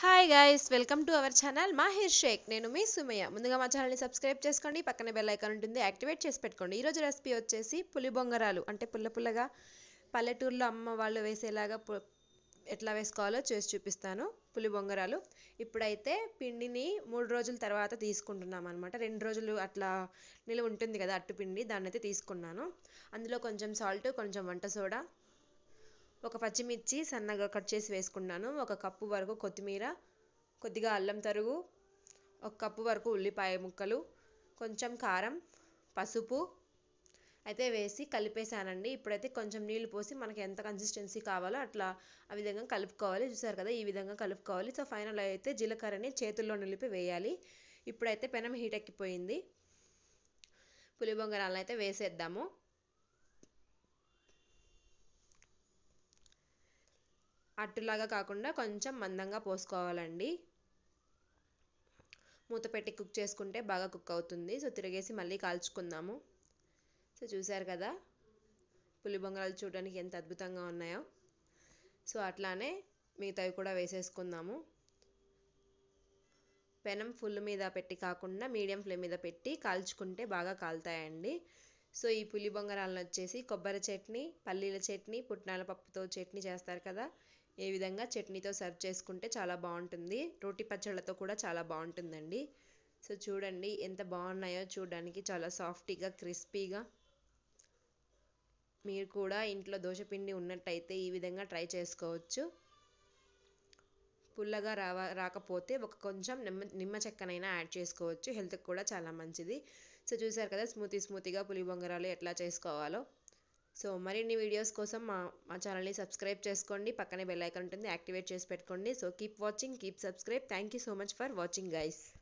hi guys welcome to our channel Mahir Shaik నేను మీ Sumayya ముందుగా మా ఛానల్ని సబ్స్క్రైబ్ చేసుకోండి పక్కనే బెల్ ఐకాన్ ఉంటుంది యాక్టివేట్ చేసి పెట్టుకోండి ఈరోజు రెసిపీ వచ్చేసి పులి బొంగరాలు అంటే పుల్ల పుల్లగా పల్లెటూరులో అమ్మ వాళ్ళు వేసేలాగా పు- ఎట్లా వేసుకోవాలో చేసి చూపిస్తాను పులి బొంగరాలు ఇప్పుడైతే పిండిని మూడు రోజుల తర్వాత తీసుకుంటున్నాం అనమాట రెండు రోజులు అట్లా నిలువ ఉంటుంది కదా అట్టు పిండి దాన్ని అయితే తీసుకున్నాను అందులో కొంచెం సాల్ట్ కొంచెం వంట సోడా ఒక పచ్చిమిర్చి సన్నగా కట్ చేసి వేసుకున్నాను ఒక కప్పు వరకు కొత్తిమీర కొద్దిగా అల్లం తరుగు ఒక కప్పు వరకు ఉల్లిపాయ ముక్కలు కొంచెం కారం పసుపు అయితే వేసి కలిపేసానండి ఇప్పుడైతే కొంచెం నీళ్లు పోసి మనకి ఎంత కన్సిస్టెన్సీ కావాలో అట్లా ఆ విధంగా కలుపుకోవాలి చూసారు కదా ఈ విధంగా కలుపుకోవాలి సో ఫైనల్ అయితే జీలకర్రని చేతుల్లో నిలిపి వేయాలి ఇప్పుడైతే పెనం హీట్ ఎక్కిపోయింది పులి బొంగరాలను అయితే వేసేద్దాము అట్టులాగా కాకుండా కొంచెం మందంగా పోసుకోవాలండి మూత పెట్టి కుక్ చేసుకుంటే బాగా కుక్ అవుతుంది సో తిరిగేసి మళ్ళీ కాల్చుకుందాము సో చూసారు కదా పులి బొంగరాలు చూడడానికి ఎంత అద్భుతంగా ఉన్నాయో సో అట్లానే మిగతావి కూడా వేసేసుకుందాము పెనం ఫుల్ మీద పెట్టి కాకుండా మీడియం ఫ్లేమ్ మీద పెట్టి కాల్చుకుంటే బాగా కాలుతాయండి సో ఈ పులి బొంగరాలను వచ్చేసి కొబ్బరి చట్నీ పల్లీల చట్నీ పుట్నాల పప్పుతో చట్నీ చేస్తారు కదా ఏ విధంగా చట్నీతో సర్వ్ చేసుకుంటే చాలా బాగుంటుంది రోటి పచ్చళ్ళతో కూడా చాలా బాగుంటుందండి సో చూడండి ఎంత బాగున్నాయో చూడడానికి చాలా సాఫ్టీగా క్రిస్పీగా మీరు కూడా ఇంట్లో దోశపిండి ఉన్నట్టయితే ఈ విధంగా ట్రై చేసుకోవచ్చు పుల్లగా రావ రాకపోతే ఒక కొంచెం నిమ్మ నిమ్మ చెక్కనైనా యాడ్ చేసుకోవచ్చు హెల్త్కి కూడా చాలా మంచిది సో చూసారు కదా స్మూతీ స్మూతీగా పులి బొంగరాలు ఎట్లా చేసుకోవాలో సో మరిన్ని వీడియోస్ కోసం మా మా ఛానల్ని సబ్స్క్రైబ్ చేసుకోండి పక్కనే బెల్ ఐకాన్ ఉంటుంది యాక్టివేట్ చేసి పెట్టుకోండి so keep watching keep subscribe thank you so much for watching guys